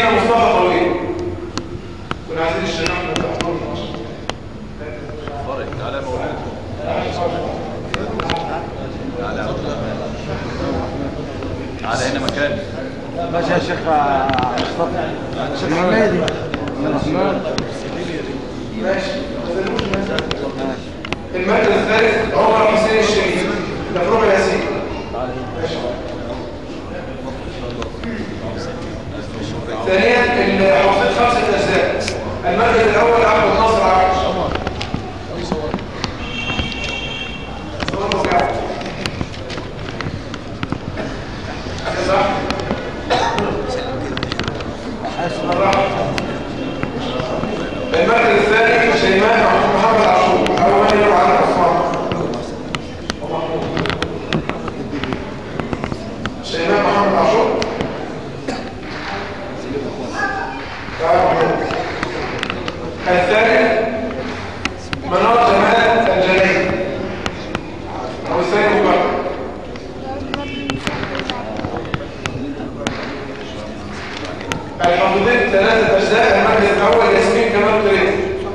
سيدنا مصطفى طويل كنا عايزين الشيخ احمد تحضر فرق تعالى مولانا تعالى تعالى هنا مكان ماشي يا شيخ مصطفى شيخ حميدي ماشي المركز الثالث عمر حسين الشريف مفروض ياسين ثانيا الحوضين خمسة أجزاء المركز الأول أحمد ناصر عايش صوره قاعد. صح؟ المركز الثاني شيماء محمد عاشور أول من يروح على الأسماء شيماء محمد عاشور الثاني منار جمال الجليل أو الثاني أبو بكر الحافظين ثلاثة أجزاء المركز الأول ياسمين كمال طريق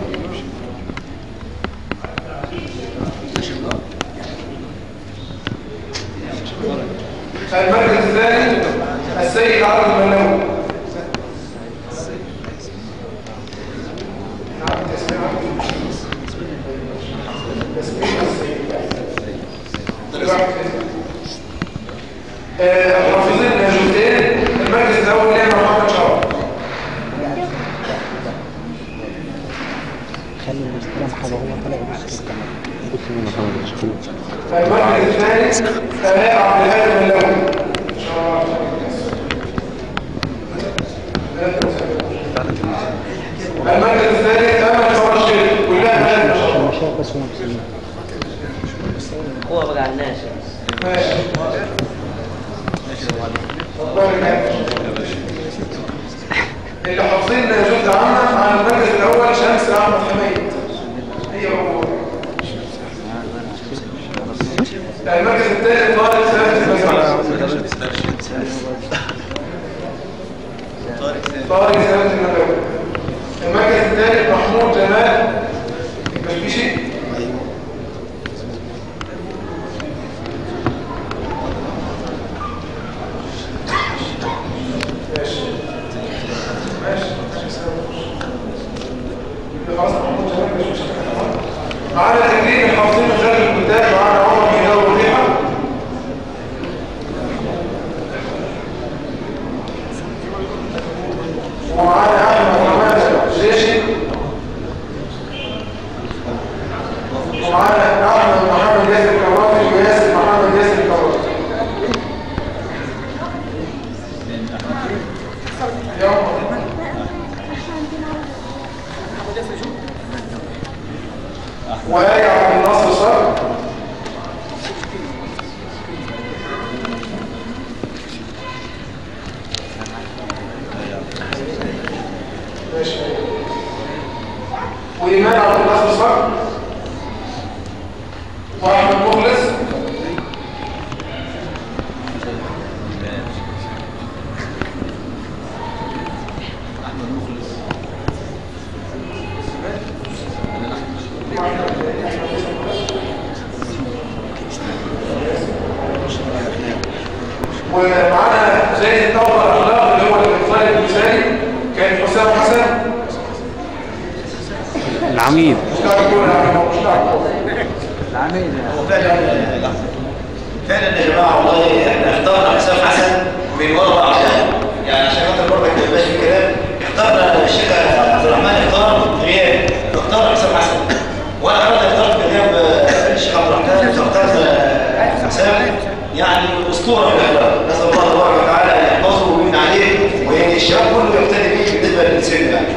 المركز الثاني السيد عبد المنوي نعم ياسمين عبد ياسمين السيد آه، الحافظين الجزئين المركز الأول ليه محمد شعب خلي الاستلام حاجه هو طلع يبص في المركز الثاني فناء عبد الهادي من لون إن شاء الله المركز الثالث أمل فرج شيخ كلها بلد ما شاء الله المشايخ بس هم مسلمين هو بقى على الناس ماشي الله يكرمك. اللي حافظين جزء عامة على المركز الأول شمس أحمد حميد هي هو المركز الثالث طارق ثابت المجمع طارق ثابت المجمع المركز الثالث محمود جمال البشبيشي ماشي ماشي خلاص محمود جمال البشبيشي معانا تكريم الحافظين من خلال الكتاب معانا عمر بن داود وريحه ومعانا احمد محمد الجيشي ومعانا احمد محمد ياسر الكوافي وياسر محمد ياسر الكوافي يوم وآية عبد الناصر صار ماشي وإيمان عبد الناصر صار وأحمد مخلص ومعانا زي التوبة الأخلاق اللي هو الإنسان المثالي كان حسام حسن العميد مش تعرف تقول أنا مش تعرف تقول. العميد فعلا فعلا يا جماعه والله احنا اخترنا حسام حسن من ورا عشان يعني عشان خاطر برضه ما يبقاش في كلام اخترنا الشيخ عبد الرحمن اختار غياب اختار حسام حسن وانا كمان اخترت غياب الشيخ عبد الرحمن واخترت حسام يعني اسطوره في الاخلاق نسال الله تبارك وتعالى ان يحفظه ويمن عليه وان الشباب كله يقتدي به بالنسبه للسن يعني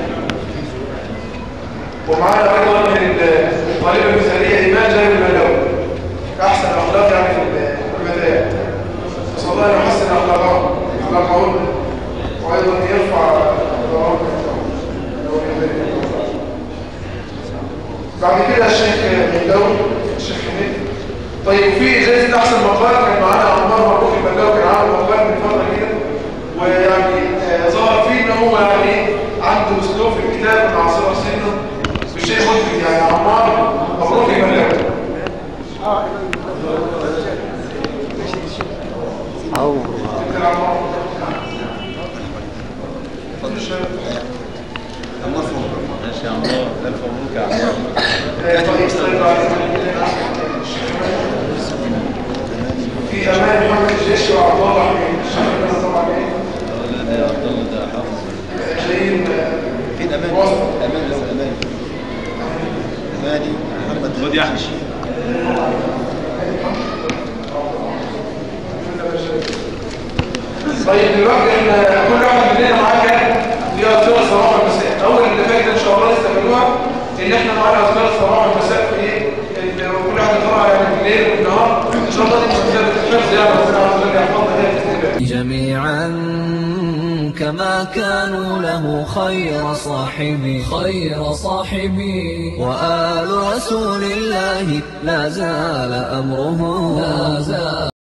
ومعانا أيضا من الطالبة المثالية إيمان جابر الملاوي أحسن أخلاق يعني في البداية نسأل الله أن يحسن أخلاقهم أخلاقهم وأيضا يرفع أخلاقهم بعد كده الشيخ ملاوي الشيخ حميد طيب في جائزة أحسن مقال كان معانا عمار مبروك الملاوي كان عامل مقال من فترة كده ويعني آه، ظهر فيه إن هو أو تلعب معه ماشي يا عمار الف مبروك يا عمار طيب طيب في امان محمد الجيش وعبد الله حميد الشيخ طبعا ايه لا ده عبد الله ده حافظ جايين فين امان وسط. امان بس امان اماني محمد خد يا احمد طيب دلوقتي احنا كل واحد مننا معاه كام؟ ليه اذكار الصباح والمساء اول اللي فايده ان شاء الله نستغلوها ان احنا معانا اذكار الصباح والمساء في ايه؟ ال- كل واحد يقراها يعني بالليل والنهار ان شاء الله دي مساله الحفظ يعني ربنا عز وجل يحفظنا هي باذن الله جميعا كما كانوا له خير صاحبي خير صاحبي وآل رسول الله لا زال أمره لا زال